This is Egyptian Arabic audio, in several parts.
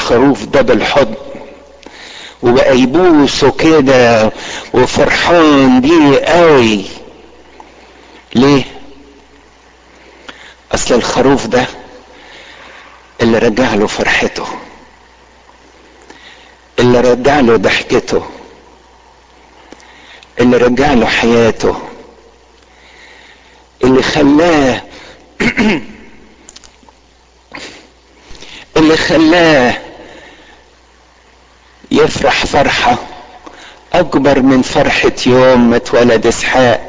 الخروف ده بالحضن وبقى يبوسه كده وفرحان بيه قوي ليه اصل الخروف ده اللي رجع له فرحته اللي رجع له ضحكته اللي رجع له حياته اللي خلاه اللي خلاه يفرح فرحة أكبر من فرحة يوم ما اتولد إسحاق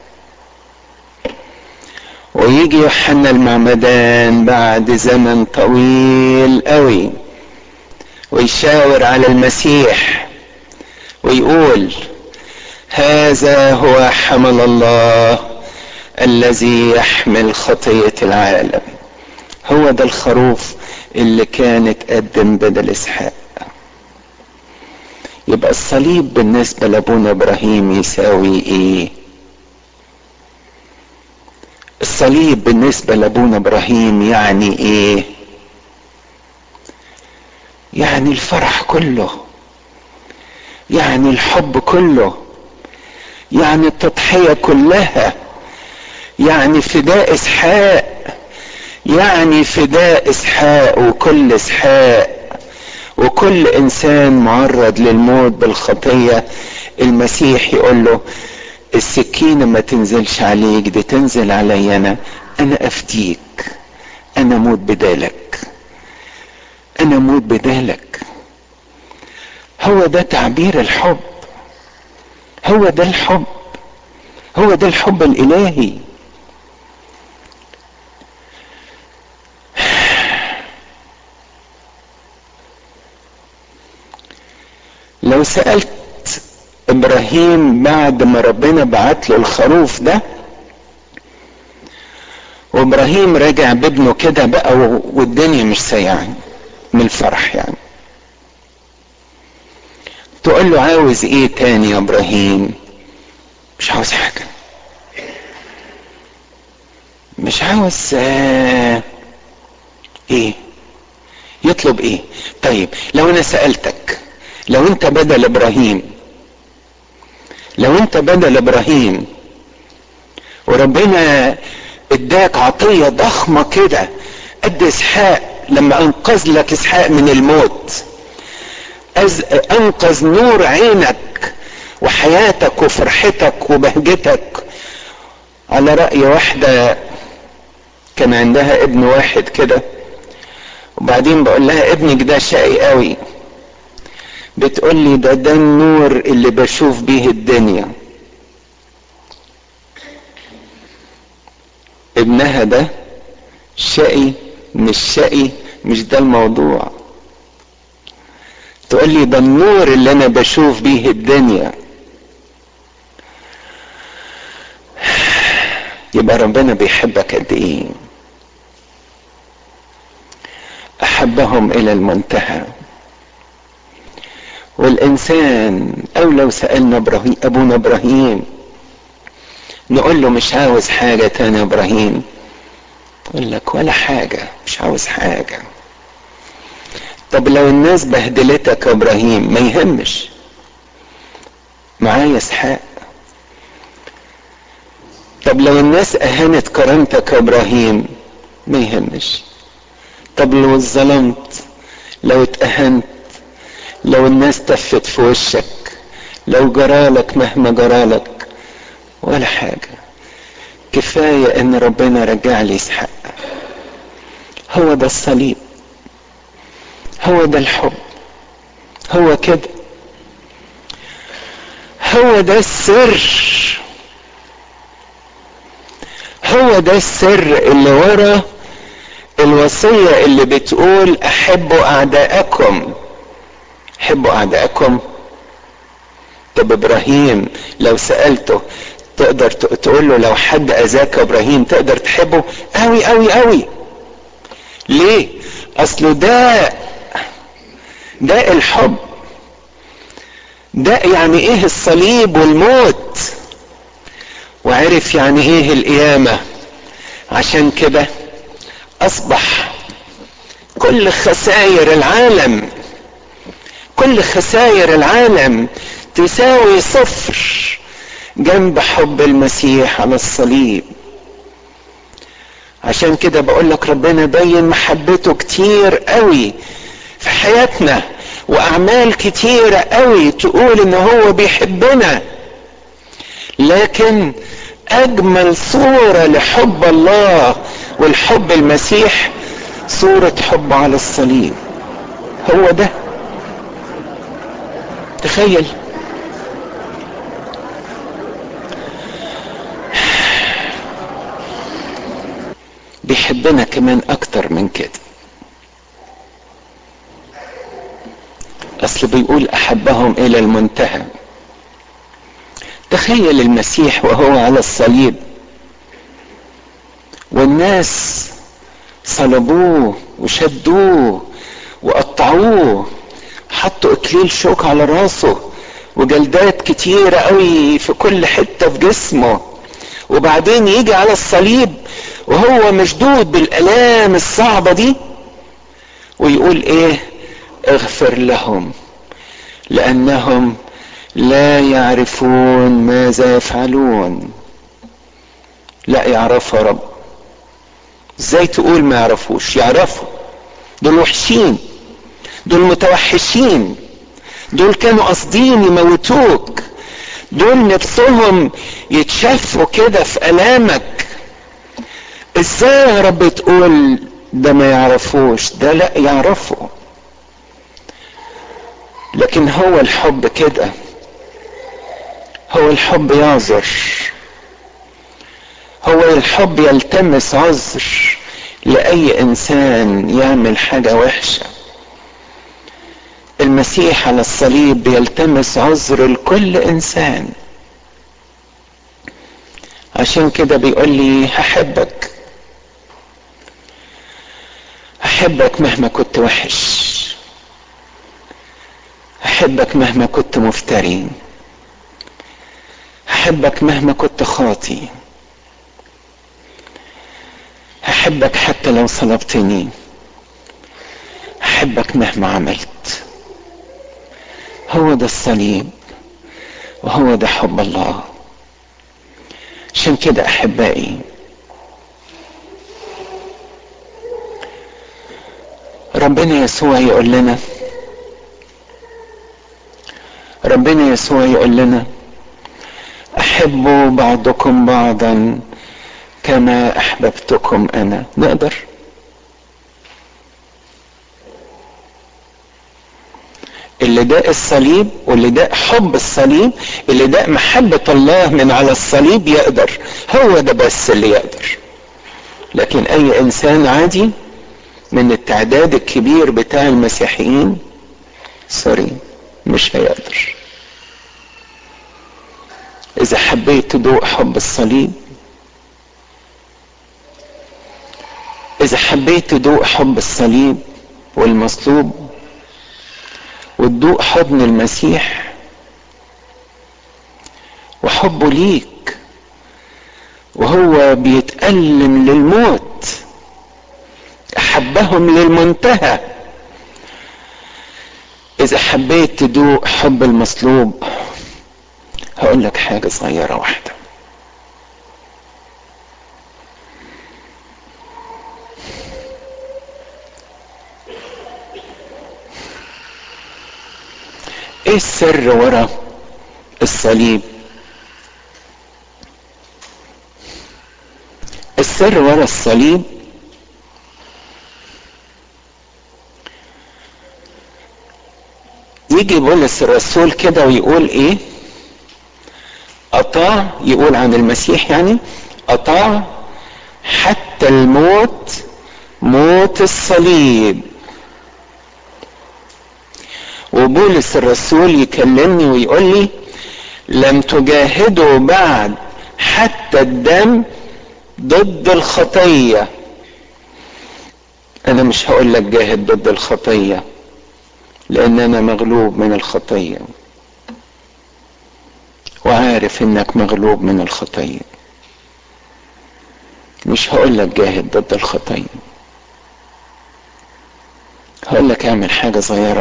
ويجي يوحنا المعمدان بعد زمن طويل قوي ويشاور على المسيح ويقول هذا هو حمل الله الذي يحمل خطية العالم هو ده الخروف اللي كان اتقدم بدل اسحاق يبقى الصليب بالنسبة لابونا ابراهيم يساوي ايه الصليب بالنسبة لابونا ابراهيم يعني ايه يعني الفرح كله يعني الحب كله يعني التضحية كلها يعني فداء اسحاق يعني فداء اسحاق وكل اسحاق وكل انسان معرض للموت بالخطية المسيح يقول له السكينة ما تنزلش عليك دي تنزل علي انا انا افديك انا موت بدالك انا موت بدالك هو ده تعبير الحب هو ده الحب هو ده الحب الالهي لو سألت ابراهيم بعد ما ربنا بعت له الخروف ده وابراهيم رجع بابنه كده بقى والدنيا مش سيعان من الفرح يعني تقول له عاوز ايه تاني يا ابراهيم مش عاوز حاجة مش عاوز آه ايه يطلب ايه طيب لو انا سألتك لو انت بدل ابراهيم لو انت بدل ابراهيم وربنا اداك عطية ضخمة كده قد اسحاق لما انقذ لك اسحاق من الموت أز انقذ نور عينك وحياتك وفرحتك وبهجتك على رأي واحدة كان عندها ابن واحد كده وبعدين بقول لها ابنك ده شقي قوي بتقول لي ده ده النور اللي بشوف بيه الدنيا ابنها ده شقي مش شقي مش ده الموضوع تقول لي ده النور اللي انا بشوف بيه الدنيا يبقى ربنا بيحبك قد ايه احبهم الى المنتهى والانسان او لو سألنا ابراهيم ابونا ابراهيم نقول له مش عاوز حاجة تاني يا ابراهيم يقول لك ولا حاجة مش عاوز حاجة طب لو الناس بهدلتك يا ابراهيم ما يهمش معايا اسحاق طب لو الناس اهانت كرامتك يا ابراهيم ما يهمش طب لو اتظلمت لو اتأهنت لو الناس تفت في وشك لو جرالك مهما جرالك ولا حاجة كفاية ان ربنا رجع لي اسحاق هو ده الصليب هو ده الحب هو كده هو ده السر هو ده السر اللي ورا الوصية اللي بتقول احبوا اعداءكم حبوا اعداءكم طب ابراهيم لو سألته تقدر تقول له لو حد اذاك ابراهيم تقدر تحبه قوي قوي قوي ليه اصله ده ده الحب ده يعني ايه الصليب والموت وعرف يعني ايه القيامة عشان كده اصبح كل خسائر العالم كل خسائر العالم تساوي صفر جنب حب المسيح على الصليب عشان كده بقول لك ربنا بين محبته كتير قوي في حياتنا واعمال كتيرة قوي تقول ان هو بيحبنا لكن اجمل صورة لحب الله والحب المسيح صورة حب على الصليب هو ده تخيل بيحبنا كمان اكتر من كده اصل بيقول احبهم الى المنتهى تخيل المسيح وهو على الصليب والناس صلبوه وشدوه وقطعوه حطوا اكليل شوك على راسه وجلدات كتيرة قوي في كل حتة في جسمه وبعدين يجي على الصليب وهو مشدود بالالام الصعبة دي ويقول ايه اغفر لهم لانهم لا يعرفون ماذا يفعلون لا يعرفوا رب ازاي تقول ما يعرفوش يعرفوا دول وحشين دول متوحشين دول كانوا قاصدين يموتوك دول نفسهم يتشفوا كده في الامك ازاي يا رب تقول ده ما يعرفوش ده لا يعرفوا لكن هو الحب كده هو الحب يعذر هو الحب يلتمس عذر لاي انسان يعمل حاجه وحشه المسيح على الصليب بيلتمس عذر لكل انسان عشان كده بيقول لي هحبك هحبك مهما كنت وحش هحبك مهما كنت مفتري هحبك مهما كنت خاطي هحبك حتى لو صلبتني هحبك مهما عملت هو ده الصليب وهو ده حب الله عشان كده احبائي ربنا يسوع يقول لنا ربنا يسوع يقول لنا احبوا بعضكم بعضا كما احببتكم انا نقدر اللي ده الصليب واللي ده حب الصليب اللي ده محبة الله من على الصليب يقدر هو ده بس اللي يقدر لكن اي انسان عادي من التعداد الكبير بتاع المسيحيين سوري مش هيقدر اذا حبيت تدوق حب الصليب اذا حبيت تدوق حب الصليب والمصلوب وتدوق حضن المسيح وحبه ليك وهو بيتألم للموت احبهم للمنتهى اذا حبيت تدوق حب المصلوب هقول لك حاجة صغيرة واحدة ايه السر ورا الصليب السر ورا الصليب يجي بولس الرسول كده ويقول ايه اطاع يقول عن المسيح يعني اطاع حتى الموت موت الصليب وبولس الرسول يكلمني ويقول لي لم تجاهدوا بعد حتى الدم ضد الخطية انا مش هقول لك جاهد ضد الخطية لان انا مغلوب من الخطية وعارف انك مغلوب من الخطية مش هقول لك جاهد ضد الخطية هقول لك اعمل حاجة صغيرة